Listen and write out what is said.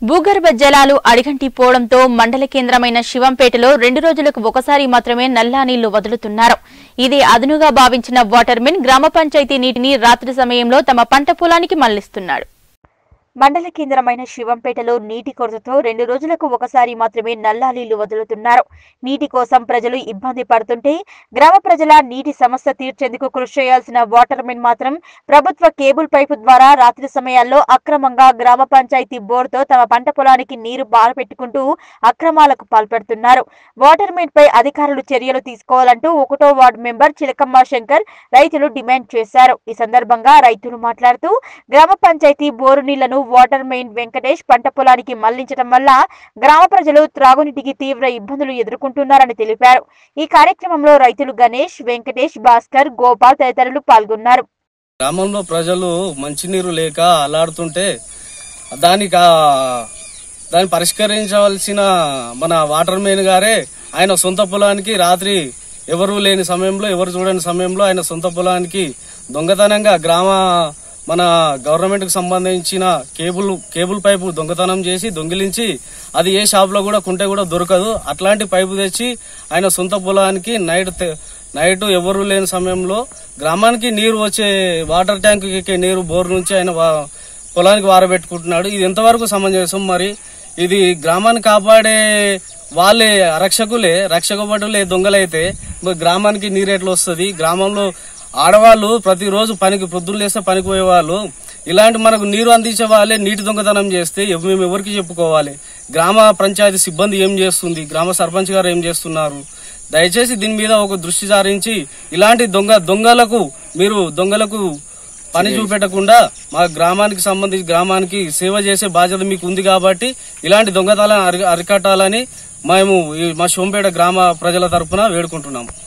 భూగర్భ జలాలు అడిగంటి పోవడంతో మండల కేంద్రమైన శివంపేటలో రెండు రోజులకు ఒకసారి మాత్రమే నల్లా నీళ్లు వదులుతున్నారు ఇదే అదునుగా భావించిన వాటర్మెన్ గ్రామ పంచాయతీ నీటిని రాత్రి సమయంలో తమ పంట పొలానికి మళ్లిస్తున్నాడు మండల కేంద్రమైన శివంపేటలో నీటి కొరతతో రెండు రోజులకు ఒకసారి మాత్రమే నల్లా నీళ్లు వదులుతున్నారు నీటి కోసం ప్రజలు ఇబ్బంది పడుతుంటే గ్రామ ప్రజల నీటి సమస్య తీర్చేందుకు కృషి చేయాల్సిన వాటర్మెన్ మాత్రం ప్రభుత్వ కేబుల్ పైపు ద్వారా రాత్రి సమయాల్లో అక్రమంగా గ్రామ పంచాయతీ బోర్డుతో తమ పంట పొలానికి నీరు బారపెట్టుకుంటూ అక్రమాలకు పాల్పడుతున్నారు వాటర్మెన్ పై అధికారులు చర్యలు తీసుకోవాలంటూ ఒకటో వార్డు మెంబర్ చిలకమ్మ శంకర్ రైతులు డిమాండ్ చేశారు ఈ సందర్భంగా రైతులు మాట్లాడుతూ గ్రామ పంచాయతీ బోరు నీళ్లను వాటర్ మెయిన్ వెంకటేష్ పంట పొలానికి మళ్లించడం వల్ల గ్రామ ప్రజలు త్రాగునీటికి తీవ్ర ఇబ్బందులు ఎదుర్కొంటున్నారని తెలిపారు ఈ కార్యక్రమంలో రైతులు గణేష్ వెంకటేష్ భాస్కర్ గోపాల్ తదితరులు పాల్గొన్నారు గ్రామంలో ప్రజలు మంచినీరు లేక అలాడుతుంటే దానికి ఆ, దాన్ని పరిష్కరించవలసిన మన వాటర్ మెయిన్ గారే ఆయన సొంత పొలానికి రాత్రి ఎవరు లేని సమయంలో ఎవరు చూడని సమయంలో ఆయన సొంత పొలానికి దొంగతనంగా గ్రామ మన గవర్నమెంట్ కు సంబంధించిన కేబుల్ కేబుల్ పైపు దొంగతనం చేసి దొంగిలించి అది ఏ షాప్ లో కూడా కొంటే కూడా దొరకదు అట్లాంటి పైపు తెచ్చి ఆయన సొంత పొలానికి నైట్ తె- నైట్ ఎవరు లేని సమయంలో గ్రామానికి నీరు వచ్చే వాటర్ ట్యాంక్ ఎక్కే నీరు బోర్ నుంచి ఆయన వా- పొలానికి వారబెట్టుకుంటున్నాడు ఇది ఎంతవరకు సమంజసం మరి ఇది గ్రామాన్ని కాపాడే వాళ్ళే రక్షకులే రక్షకభటులే దొంగలైతే మరి గ్రామానికి నీరు ఎట్లా వస్తుంది గ్రామంలో ఆడవాళ్ళు ప్రతిరోజు పనికి పొద్దున్న లేస్తే పనికి పోయే వాళ్ళు ఇలాంటి మనకు నీరు అందించే వాళ్ళే నీటి దొంగతనం చేస్తే ఎవ- మేము ఎవరికి చెప్పుకోవాలి గ్రామ పంచాయతీ సిబ్బంది ఏం చేస్తుంది గ్రామ సర్పంచ్ గారు ఏం చేస్తున్నారు దయచేసి దీని మీద ఒక దృష్టి సారించి ఇలాంటి దొంగ దొంగలకు మీరు దొంగలకు పని చూపెట్టకుండా మా గ్రామానికి సంబంధించి గ్రామానికి సేవ చేసే బాధ్యత మీకు ఉంది కాబట్టి ఇలాంటి దొంగతనాలను అరి- అరికట్టాలని మేము ఈ మా సోంపేట గ్రామ ప్రజల తరపున వేడుకుంటున్నాము